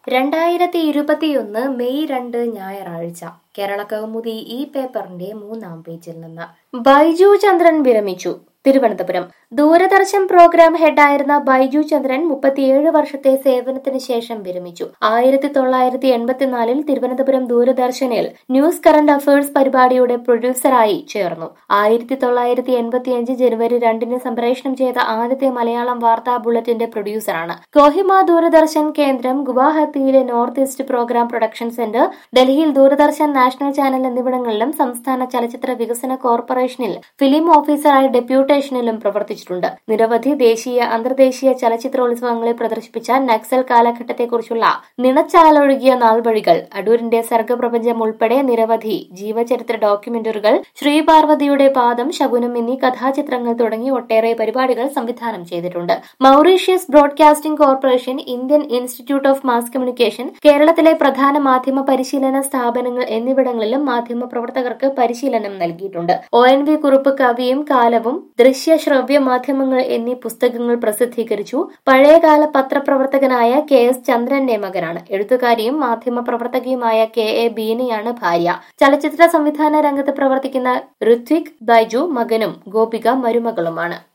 രണ്ടായിരത്തി ഇരുപത്തിയൊന്ന് മെയ് രണ്ട് ഞായറാഴ്ച കേരള കൗമുദി ഈ പേപ്പറിന്റെ മൂന്നാം പേജിൽ നിന്ന് ബൈജു ചന്ദ്രൻ വിരമിച്ചു തിരുവനന്തപുരം ദൂരദർശൻ പ്രോഗ്രാം ഹെഡായിരുന്ന ബൈജു ചന്ദ്രൻ മുപ്പത്തിയേഴ് വർഷത്തെ സേവനത്തിന് ശേഷം വിരമിച്ചു ആയിരത്തി തൊള്ളായിരത്തി എൺപത്തിനാലിൽ തിരുവനന്തപുരം ദൂരദർശനിൽ ന്യൂസ് കറന്റ് അഫയേഴ്സ് പരിപാടിയുടെ പ്രൊഡ്യൂസറായി ചേർന്നു ആയിരത്തി തൊള്ളായിരത്തി എൺപത്തിയഞ്ച് ജനുവരി രണ്ടിന് സംപ്രേഷണം ചെയ്ത ആദ്യത്തെ മലയാളം വാർത്താ ബുള്ളറ്റിന്റെ പ്രൊഡ്യൂസറാണ് കോഹിമ ദൂരദർശൻ കേന്ദ്രം ഗുവാഹത്തിയിലെ north east programme production centre ഡൽഹിയിൽ ദൂരദർശൻ നാഷണൽ ചാനൽ എന്നിവിടങ്ങളിലും സംസ്ഥാന ചലച്ചിത്ര വികസന കോർപ്പറേഷനിൽ ഫിലിം ഓഫീസറായി ഡെപ്യൂട്ടേഷനിലും പ്രവർത്തിച്ചിട്ടുണ്ട് നിരവധി ദേശീയ അന്തർദേശീയ ചലച്ചിത്രോത്സവങ്ങളിൽ പ്രദർശിപ്പിച്ച നക്സൽ കാലഘട്ടത്തെക്കുറിച്ചുള്ള നിണച്ചാലൊഴുകിയ നാൾവഴികൾ അടൂരിന്റെ സർഗപ്രപഞ്ചം ഉൾപ്പെടെ നിരവധി ജീവചരിത്ര ഡോക്യുമെന്ററികൾ ശ്രീപാർവതിയുടെ പാദം ശകുനം എന്നീ കഥാചിത്രങ്ങൾ തുടങ്ങി ഒട്ടേറെ പരിപാടികൾ സംവിധാനം ചെയ്തിട്ടുണ്ട് Mauritius broadcasting corporation Indian institute of mass communication കേരളത്തിലെ പ്രധാന മാധ്യമ പരിശീലന സ്ഥാപനങ്ങൾ എന്നിവിടങ്ങളിലും മാധ്യമ പ്രവർത്തകർക്ക് പരിശീലനം നൽകിയിട്ടുണ്ട് ഒ എൻ വി കുറുപ്പ് കവിയും കാലവും ദൃശ്യ ശ്രവ്യ മാധ്യമങ്ങൾ എന്നീ പുസ്തകങ്ങൾ പ്രസിദ്ധീകരിച്ചു പഴയകാല പത്രപ്രവർത്തകനായ കെ എസ് ചന്ദ്രന്റെ മകനാണ് എഴുത്തുകാരിയും മാധ്യമ പ്രവർത്തകയുമായ കെ എ ബീനയാണ് ഭാര്യ ചലച്ചിത്ര സംവിധാന രംഗത്ത് പ്രവർത്തിക്കുന്ന ഋത്വിക് ബൈജു മകനും ഗോപിക മരുമകളുമാണ്